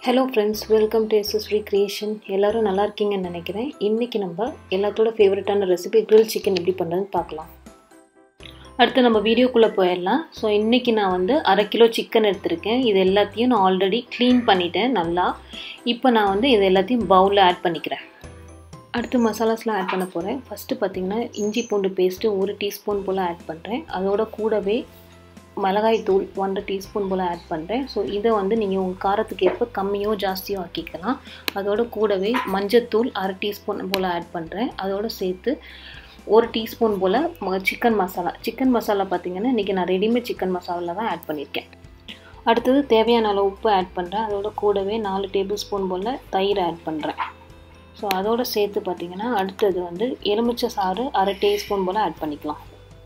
hello friends welcome to SS recreation எல்லோரும் நல்லா இருக்கீங்கன்னு நினைக்கிறேன் இன்றைக்கி நம்ம எல்லாத்தோட ஃபேவரட்டான ரெசிபி கிரில் சிக்கன் எப்படி பண்ணுறதுன்னு பார்க்கலாம் அடுத்து நம்ம வீடியோக்குள்ளே போயிடலாம் ஸோ இன்றைக்கி நான் வந்து அரை கிலோ சிக்கன் எடுத்திருக்கேன் இது எல்லாத்தையும் நான் ஆல்ரெடி க்ளீன் பண்ணிட்டேன் நல்லா இப்போ நான் வந்து இது எல்லாத்தையும் பவுலில் ஆட் பண்ணிக்கிறேன் அடுத்து மசாலாஸ்லாம் ஆட் பண்ண போகிறேன் ஃபஸ்ட்டு பார்த்திங்கன்னா இஞ்சி பூண்டு பேஸ்ட்டு ஒரு டீஸ்பூன் போல் ஆட் பண்ணுறேன் அதோட கூடவே மிளகாய் தூள் ஒன்றரை டீஸ்பூன் போல் ஆட் பண்ணுறேன் ஸோ இதை வந்து நீங்கள் உங்கள் காரத்துக்கு ஏற்ப கம்மியோ ஜாஸ்தியோ ஆக்கிக்கலாம் அதோட கூடவே மஞ்சத்தூள் அரை டீஸ்பூன் போல் ஆட் பண்ணுறேன் அதோடு சேர்த்து ஒரு டீஸ்பூன் போல் சிக்கன் மசாலா சிக்கன் மசாலா பார்த்திங்கன்னா இன்றைக்கி நான் ரெடிமேட் சிக்கன் மசாலா தான் ஆட் பண்ணியிருக்கேன் அடுத்தது தேவையான அளவு உப்பு ஆட் பண்ணுறேன் அதோட கூடவே நாலு டேபிள் ஸ்பூன் போல் தயிர் ஆட் பண்ணுறேன் ஸோ அதோடு சேர்த்து பார்த்திங்கன்னா அடுத்தது வந்து எலுமிச்சை சாறு அரை டீஸ்பூன் போல் ஆட் பண்ணிக்கலாம்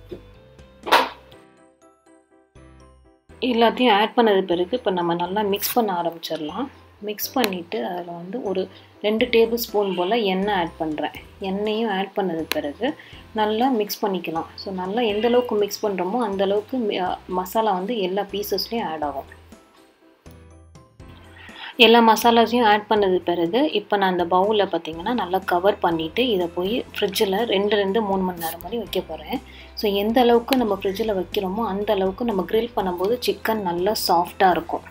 எல்லாத்தையும் ஆட் பண்ணது பிறகு இப்போ நம்ம நல்லா மிக்ஸ் பண்ண ஆரம்பிச்சிடலாம் மிக்ஸ் பண்ணிவிட்டு அதில் வந்து ஒரு ரெண்டு டேபிள் ஸ்பூன் போல் எண்ணெய் ஆட் பண்ணுறேன் எண்ணெயும் ஆட் பண்ணது பிறகு நல்லா மிக்ஸ் பண்ணிக்கலாம் ஸோ நல்லா எந்த அளவுக்கு மிக்ஸ் பண்ணுறோமோ அந்தளவுக்கு மசாலா வந்து எல்லா பீசஸ்லேயும் ஆட் ஆகும் எல்லா மசாலாஸையும் ஆட் பண்ணது பிறகு இப்போ நான் அந்த பவுலில் பார்த்தீங்கன்னா நல்லா கவர் பண்ணிவிட்டு இதை போய் ஃப்ரிட்ஜில் ரெண்டு ரெண்டு மூணு மணி நேரம் மாதிரி வைக்க போகிறேன் ஸோ எந்த அளவுக்கு நம்ம ஃப்ரிட்ஜில் வைக்கிறோமோ அந்த அளவுக்கு நம்ம க்ரில் பண்ணும்போது சிக்கன் நல்லா சாஃப்டாக இருக்கும்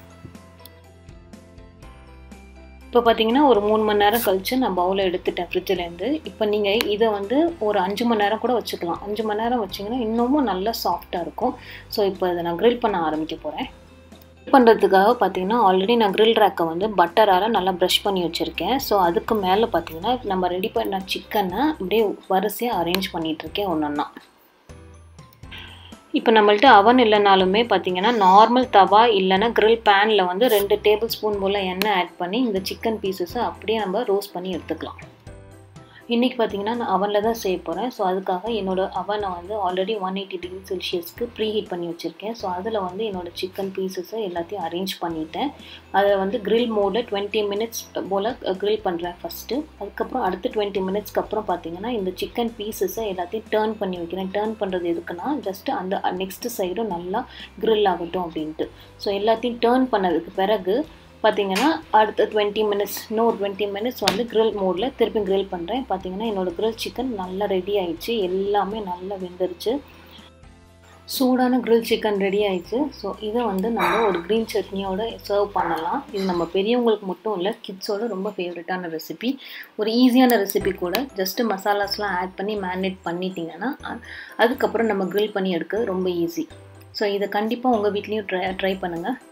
இப்போ பார்த்தீங்கன்னா ஒரு மூணு மணி நேரம் கழித்து நான் பவுலை எடுத்துட்டேன் ஃப்ரிட்ஜிலேருந்து இப்போ நீங்கள் இதை வந்து ஒரு அஞ்சு மணி நேரம் கூட வச்சுக்கலாம் அஞ்சு மணி நேரம் வச்சிங்கன்னா இன்னமும் நல்லா சாஃப்டாக இருக்கும் ஸோ இப்போ இதை நான் க்ரில் பண்ண ஆரம்பிக்க போகிறேன் பண்ணுறதுக்காக பார்த்தீங்கன்னா ஆல்ரெடி நான் க்ரில் ரேக்கை வந்து பட்டரால் நல்லா ப்ரஷ் பண்ணி வச்சுருக்கேன் ஸோ அதுக்கு மேலே பார்த்தீங்கன்னா நம்ம ரெடி பண்ண சிக்கனை அப்படியே வரிசையாக அரேஞ்ச் பண்ணிகிட்ருக்கேன் ஒன்று ஒன்றா இப்போ நம்மள்ட்ட அவன் இல்லைனாலுமே பார்த்தீங்கன்னா நார்மல் தவா இல்லைன்னா க்ரில் பேனில் வந்து ரெண்டு டேபிள் ஸ்பூன் போல் எண்ணெய் ஆட் பண்ணி இந்த சிக்கன் பீசஸை அப்படியே நம்ம ரோஸ்ட் பண்ணி எடுத்துக்கலாம் இன்றைக்கி பார்த்தீங்கன்னா நான் அவனில் தான் செய்ய போகிறேன் ஸோ அதுக்காக என்னோடய அவனை வந்து ஆல்ரெடி ஒன் எயிட்டி டிகிரி செல்சியஸ்க்கு ப்ரீ ஹீட் பண்ணி வச்சுருக்கேன் ஸோ அதில் வந்து என்னோடய சிக்கன் பீசஸை எல்லாத்தையும் அரேஞ்ச் பண்ணிட்டேன் அதை வந்து க்ரில் மோடில் டுவெண்ட்டி மினிட்ஸ் போல் க்ரில் பண்ணுறேன் ஃபஸ்ட்டு அதுக்கப்புறம் அடுத்த டுவெண்ட்டி மினிட்ஸ்க்கு அப்புறம் பார்த்தீங்கன்னா இந்த சிக்கன் பீசஸை எல்லாத்தையும் டேர்ன் பண்ணி வைக்கிறேன் டேர்ன் பண்ணுறது எதுக்குன்னா ஜஸ்ட்டு அந்த நெக்ஸ்ட் சைடும் நல்லா க்ரில் ஆகட்டும் அப்படின்ட்டு ஸோ எல்லாத்தையும் டேர்ன் பண்ணதுக்கு பிறகு பார்த்தீங்கன்னா அடுத்த டுவெண்ட்டி மினிட்ஸ் இன்னும் டுவெண்ட்டி மினிட்ஸ் வந்து க்ரில் மோடில் திருப்பி க்ரில் பண்ணுறேன் பார்த்தீங்கன்னா என்னோடய க்ரில் சிக்கன் நல்லா ரெடி ஆயிடுச்சு எல்லாமே நல்லா வெந்துருச்சு சூடான க்ரில் சிக்கன் ரெடி ஆயிடுச்சு ஸோ இதை வந்து நம்ம ஒரு க்ரீன் சட்னியோட சர்வ் பண்ணலாம் இது நம்ம பெரியவங்களுக்கு மட்டும் இல்லை கிட்ஸோட ரொம்ப ஃபேவரட்டான ரெசிபி ஒரு ஈஸியான ரெசிபி கூட ஜஸ்ட்டு மசாலாஸ்லாம் ஆட் பண்ணி மேரினேட் பண்ணிட்டீங்கன்னா அதுக்கப்புறம் நம்ம க்ரில் பண்ணி எடுக்க ரொம்ப ஈஸி ஸோ இதை கண்டிப்பாக உங்கள் வீட்லேயும் ட்ரை ட்ரை பண்ணுங்கள்